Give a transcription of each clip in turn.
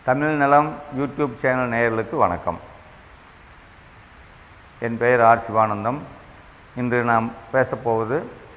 தமிழ் நலம் YouTube channel நேயர்களுக்கு வணக்கம் என் பெயர் ஆர் சிவானந்தம் இன்று நாம் பேசப்போவது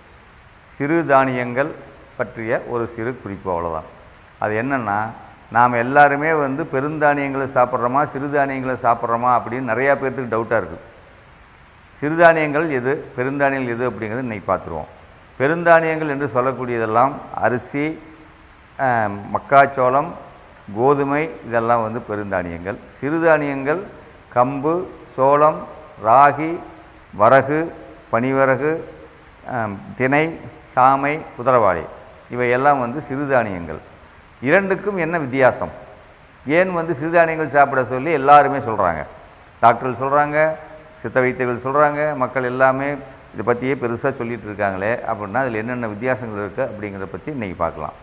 சிறு தானியங்கள் பற்றிய ஒரு சிறு குறிப்பு அவ்வளோதான் அது என்னென்னா நாம் எல்லாருமே வந்து பெருந்தானியங்களை சாப்பிட்றோமா சிறுதானியங்களை சாப்பிட்றோமா அப்படின்னு நிறையா பேர்த்துக்கு டவுட்டாக இருக்குது சிறுதானியங்கள் எது பெருந்தானியங்கள் எது அப்படிங்கிறது இன்னைக்கு பார்த்துருவோம் பெருந்தானியங்கள் என்று சொல்லக்கூடியதெல்லாம் அரிசி ஆஹ், மக்காச்சோளம் கோதுமை இதெல்லாம் வந்து பெருந்தானியங்கள் சிறுதானியங்கள் கம்பு சோளம் ராகி வரகு பனிவரகு ஆம், திணை சாமை குதிரவாளி இவையெல்லாம் வந்து சிறுதானியங்கள் இரண்டுக்கும் என்ன வித்தியாசம் ஏன் வந்து சிறுதானியங்கள் சாப்பிட சொல்லி எல்லாருமே சொல்கிறாங்க டாக்டர்கள் சொல்கிறாங்க சித்த வைத்தியர்கள் சொல்கிறாங்க மக்கள் எல்லாமே இதை பற்றியே பெருசாக சொல்லிட்டு இருக்காங்களே அப்படின்னா அதில் என்னென்ன வித்தியாசங்கள் இருக்குது அப்படிங்கிறத பற்றி இன்றைக்கி பார்க்கலாம்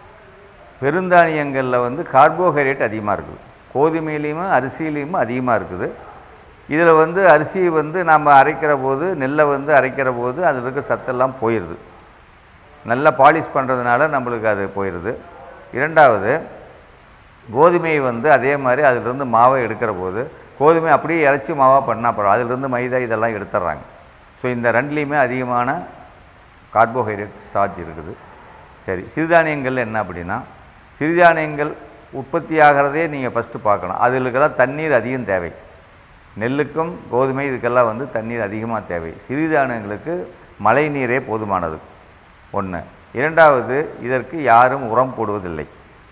பெருந்தானியங்களில் வந்து கார்போஹைட்ரேட் அதிகமாக இருக்குது கோதுமையிலையும் அரிசியிலையும் அதிகமாக இருக்குது இதில் வந்து அரிசி வந்து நம்ம அரைக்கிற போது நெல்லை வந்து அரைக்கிற போது அதில் இருக்க சத்தெல்லாம் போயிடுது நல்லா பாலிஷ் பண்ணுறதுனால நம்மளுக்கு அது போயிடுது இரண்டாவது கோதுமையை வந்து அதே மாதிரி அதிலிருந்து மாவை எடுக்கிற போது கோதுமை அப்படியே இறைச்சி மாவாக பண்ணால் பரவாயில்ல அதிலிருந்து மைதா இதெல்லாம் எடுத்துட்றாங்க ஸோ இந்த ரெண்டுலேயுமே அதிகமான கார்போஹைட்ரேட் ஸ்டார்ச் இருக்குது சரி சிறுதானியங்கள் என்ன அப்படின்னா சிறுதானியங்கள் உற்பத்தி ஆகிறதே நீங்கள் ஃபஸ்ட்டு பார்க்கணும் அதுகளுக்கெல்லாம் தண்ணீர் அதிகம் தேவை நெல்லுக்கும் கோதுமை இதுக்கெல்லாம் வந்து தண்ணீர் அதிகமாக தேவை சிறுதானியங்களுக்கு மழை நீரே போதுமானது ஒன்று இரண்டாவது இதற்கு யாரும் உரம் போடுவதில்லை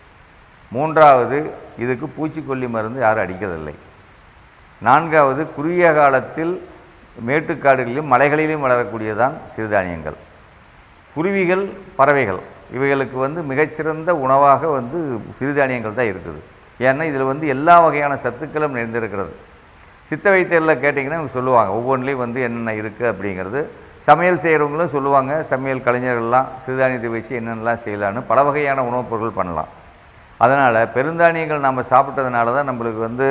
மூன்றாவது இதுக்கு பூச்சிக்கொல்லி மருந்து யாரும் அடிக்கிறதில்லை நான்காவது குறுகிய காலத்தில் மேட்டுக்காடுகளிலும் மலைகளிலும் வளரக்கூடியதான் சிறுதானியங்கள் குருவிகள் பறவைகள் இவைகளுக்கு வந்து மிகச்சிறந்த உணவாக வந்து சிறுதானியங்கள் தான் இருக்குது ஏன்னா இதில் வந்து எல்லா வகையான சத்துக்களும் நிறைந்திருக்கிறது சித்த வைத்தியரில் கேட்டிங்கன்னா இவங்க சொல்லுவாங்க ஒவ்வொன்றிலையும் வந்து என்னென்ன இருக்குது அப்படிங்கிறது சமையல் செய்கிறவங்களும் சொல்லுவாங்க சமையல் கலைஞர்கள்லாம் சிறுதானியத்தை வச்சு என்னென்னலாம் செய்யலான்னு பல வகையான உணவுப் பொருட்கள் பண்ணலாம் அதனால் பெருந்தானியங்கள் நம்ம சாப்பிட்டதுனால தான் நம்மளுக்கு வந்து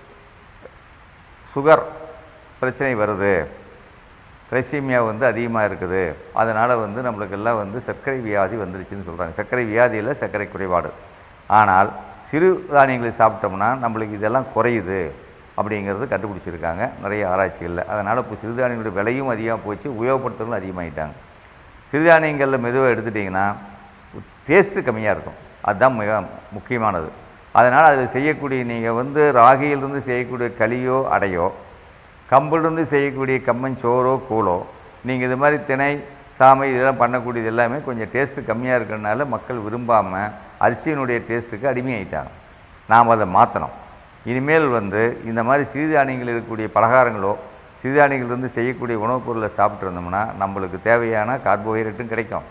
சுகர் பிரச்சனை வருது கிரைசீமியா வந்து அதிகமாக இருக்குது அதனால் வந்து நம்மளுக்கு எல்லாம் வந்து சர்க்கரை வியாதி வந்துருச்சுன்னு சொல்கிறாங்க சர்க்கரை வியாதியில் சர்க்கரை குறைபாடு ஆனால் சிறு தானியங்களை சாப்பிட்டோம்னா நம்மளுக்கு இதெல்லாம் குறையுது அப்படிங்கிறது கண்டுபிடிச்சிருக்காங்க நிறைய ஆராய்ச்சிகளில் அதனால் இப்போ சிறுதானியங்களுடைய விலையும் அதிகமாக போச்சு உபயோகப்படுத்துறதும் அதிகமாகிட்டாங்க சிறுதானியங்களில் மெதுவாக எடுத்துட்டிங்கன்னா டேஸ்ட்டு கம்மியாக இருக்கும் அதுதான் மிக முக்கியமானது அதனால் அதில் செய்யக்கூடிய நீங்கள் வந்து ராகியிலிருந்து செய்யக்கூடிய களியோ அடையோ கம்பிலிருந்து செய்யக்கூடிய கம்மஞ்சோறோ கூழோ நீங்கள் இது மாதிரி திணை சாமை இதெல்லாம் பண்ணக்கூடியது எல்லாமே கொஞ்சம் டேஸ்ட்டு கம்மியாக இருக்கிறனால மக்கள் விரும்பாமல் அரிசியினுடைய டேஸ்ட்டுக்கு அடிமையாயிட்டாங்க நாம் அதை மாற்றணும் இனிமேல் வந்து இந்த மாதிரி சிறுதானியங்கள் இருக்கக்கூடிய பலகாரங்களோ சிறுதானியங்கள்லேருந்து செய்யக்கூடிய உணவுப் பொருளை சாப்பிட்டு இருந்தோம்னா நம்மளுக்கு தேவையான கார்போஹைட்ரேட்டும் கிடைக்கும்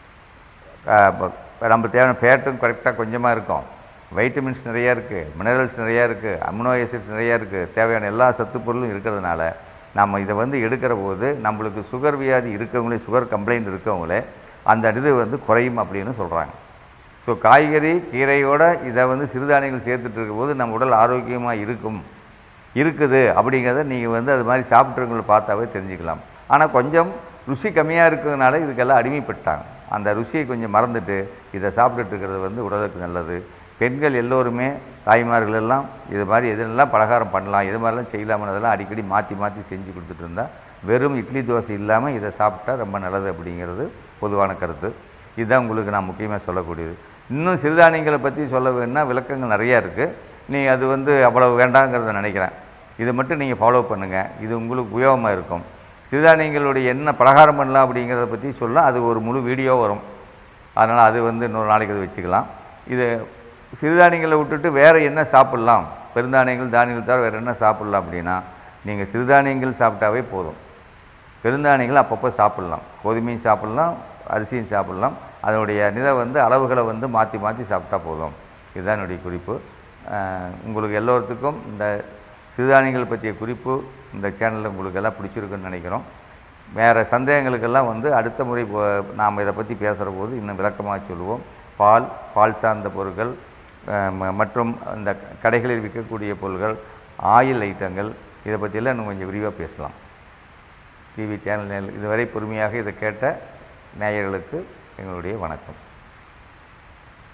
ஆஹ் ப- நம்ம தேவையான ஃபேட்டும் கரெக்டாக கொஞ்சமாக இருக்கும் வைட்டமின்ஸ் நிறையா இருக்குது மினரல்ஸ் நிறையா இருக்குது அமினோ ஆசிட்ஸ் நிறையா இருக்குது தேவையான எல்லா சத்து பொருளும் இருக்கிறதுனால நம்ம இதை வந்து எடுக்கிற போது நம்மளுக்கு சுகர் வியாதி இருக்கவங்களே சுகர் கம்ப்ளைண்ட் இருக்கவங்களே அந்த இது வந்து குறையும் அப்படின்னு சொல்கிறாங்க ஸோ காய்கறி கீரையோட இதை வந்து சிறுதானியங்கள் சேர்த்துட்டு இருக்கும்போது நம்ம உடல் ஆரோக்கியமாக இருக்கும் இருக்குது அப்படிங்கிறத நீங்கள் வந்து அது மாதிரி சாப்பிட்றவங்களை பார்த்தாவே தெரிஞ்சுக்கலாம் ஆனால் கொஞ்சம் ருசி கம்மியாக இருக்கிறதுனால இதுக்கெல்லாம் அடிமைப்பட்டாங்க அந்த ருசியை கொஞ்சம் மறந்துட்டு இதை சாப்பிட்டுட்டு இருக்கிறது வந்து உடலுக்கு நல்லது பெண்கள் எல்லோருமே தாய்மார்கள் எல்லாம் இது மாதிரி எதெல்லாம் பலகாரம் பண்ணலாம் இது மாதிரிலாம் செய்யலாமன்றதெல்லாம் அடிக்கடி மாற்றி மாற்றி செஞ்சு கொடுத்துட்டு இருந்தால் வெறும் இட்லி தோசை இல்லாமல் இதை சாப்பிட்டா ரொம்ப நல்லது அப்படிங்கிறது பொதுவான கருத்து இதுதான் உங்களுக்கு நான் முக்கியமாக சொல்லக்கூடியது இன்னும் சிறுதானியங்களை பற்றி சொல்ல வேணும்னா விளக்கங்கள் நிறையா இருக்குது நீங்கள் அது வந்து அவ்வளவு வேண்டாங்கிறத நினைக்கிறேன் இதை மட்டும் நீங்கள் ஃபாலோ பண்ணுங்கள் இது உங்களுக்கு உபயோகமாக இருக்கும் சிறுதானியங்களுடைய என்ன பலகாரம் பண்ணலாம் அப்படிங்கிறத பற்றி சொல்ல அது ஒரு முழு வீடியோ வரும் அதனால் அது வந்து இன்னொரு நாளைக்கு அது வச்சுக்கலாம் இது சிறுதானியங்களை விட்டுட்டு வேறு என்ன சாப்பிட்லாம் பெருந்தானியங்கள் தானியங்கள் தவிர வேறு என்ன சாப்பிட்லாம் அப்படின்னா நீங்கள் சிறுதானியங்கள் சாப்பிட்டாவே போதும் பெருந்தானியங்கள் அப்பப்போ சாப்பிட்லாம் கோதுமையும் சாப்பிட்லாம் அரிசியும் சாப்பிட்லாம் அதனுடைய நிலை வந்து அளவுகளை வந்து மாற்றி மாற்றி சாப்பிட்டா போதும் இதுதான் என்னுடைய குறிப்பு அஹ் உங்களுக்கு எல்லோருத்துக்கும் இந்த சிறுதானியங்கள் பற்றிய குறிப்பு இந்த சேனலில் உங்களுக்கு எல்லாம் பிடிச்சிருக்குன்னு நினைக்கிறோம் வேறு சந்தேகங்களுக்கெல்லாம் வந்து அடுத்த முறை நாம் இதை பற்றி பேசுகிற போது இன்னும் விளக்கமாக சொல்லுவோம் பால் பால் சார்ந்த பொருட்கள் அஹ் ம- மற்றும் இந்த கடைகளில் விற்கக்கூடிய பொருட்கள் ஆயில் ஐட்டங்கள் இதை பற்றியெல்லாம் இன்னும் கொஞ்சம் விரிவாக பேசலாம் டிவி சேனல் இதுவரை பொறுமையாக இதை கேட்ட நேயர்களுக்கு எங்களுடைய வணக்கம்